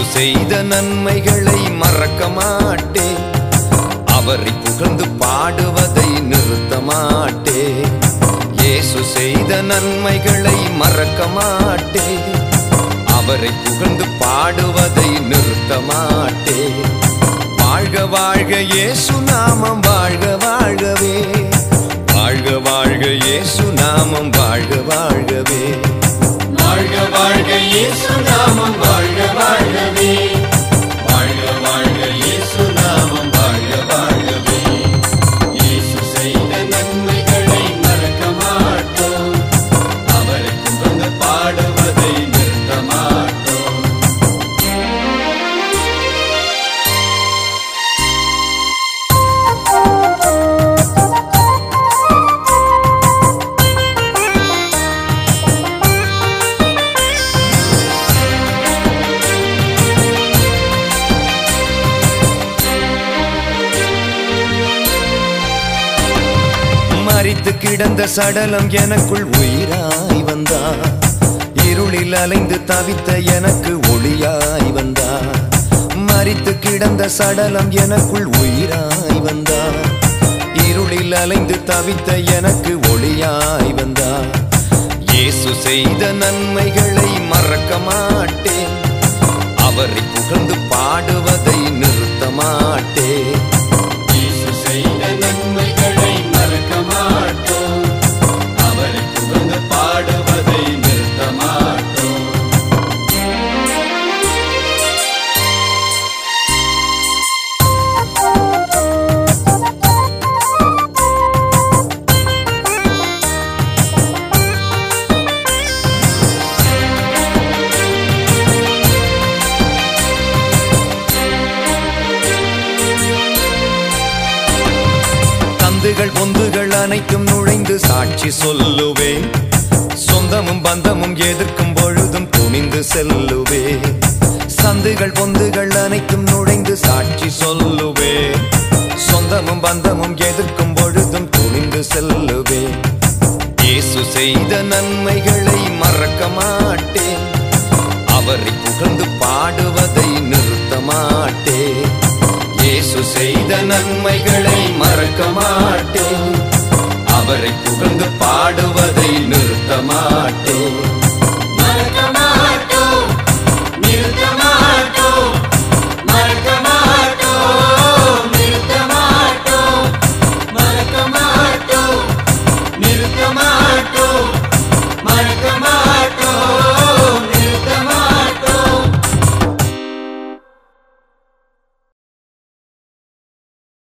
செய்த நன்மைகளை மறக்க மாட்டேன் அவரை புகழ்ந்து பாடுவதை நிறுத்த மாட்டேன் இயேசு செய்த நன்மைகளை மறக்க மாட்டேன் அவரை புகழ்ந்து பாடுவதை நிறுத்த மாட்டேன் வாழ்க வாழ்க இயேசு நாமம் வாழ்க வாழ்கவே வாழ்க வாழ்க இயேசு நாமம் வாழ்க வாழ்கவே வாழ்க வாழ்க இயேசு நாமம் வாழ்க வாழ்கவே வாழ்க வாழ்க இயேசு நாமம் வாழ்க வாழ்கவே இயேசு செய்த நன்மைகளை மறக்க மாட்டோம் அவரை புகழ்ந்து பாடுவதை நிறுத்த மாட்டோம் மறித்து கிடந்த சடலம் எனக்குள் உயிராய் வந்தார் இருளில் அலைந்து தவித்த எனக்கு ஒளியாய் வந்தார் மறித்து கிடந்த சடலம் எனக்குள் உயிராய் வந்தார் இருளில் அலைந்து தவித்த எனக்கு ஒளியாய் வந்தார் இயேசு செய்த நன்மைகளை மறக்க மாட்டேன் அவரை புகழ்ந்து பாடுவதை நிறுத்த மாட்டேன் இயேசு செய்த நன்மைகளை மறக்க மாட்டோம் அவரை புகழ்ந்து பாடுவதை நிறுத்த மாட்டோம் தந்துகள் பொந்துகள் அனைத்தும் நுழைந்து சாட்சி சொல்லுவேன் சொந்தமும் பந்தமும் எதிர்க்கும் பொழுதும் துணிந்து செல்லுவே சந்துகள் பொந்துகள் அனைத்தும் நுழைந்து சாட்சி சொல்லுவே சொந்தமும் பந்தமும் எதிர்க்கும் பொழுதும் துணிந்து செல்லுவே இயேசு செய்த நன்மைகளை மறக்க மாட்டேன் அவரை புகழ்ந்து பாடுவதை நிறுத்த மாட்டேன் இயேசு செய்த நன்மைகளை மறக்க மாட்டேன் அவரை புகழ்ந்து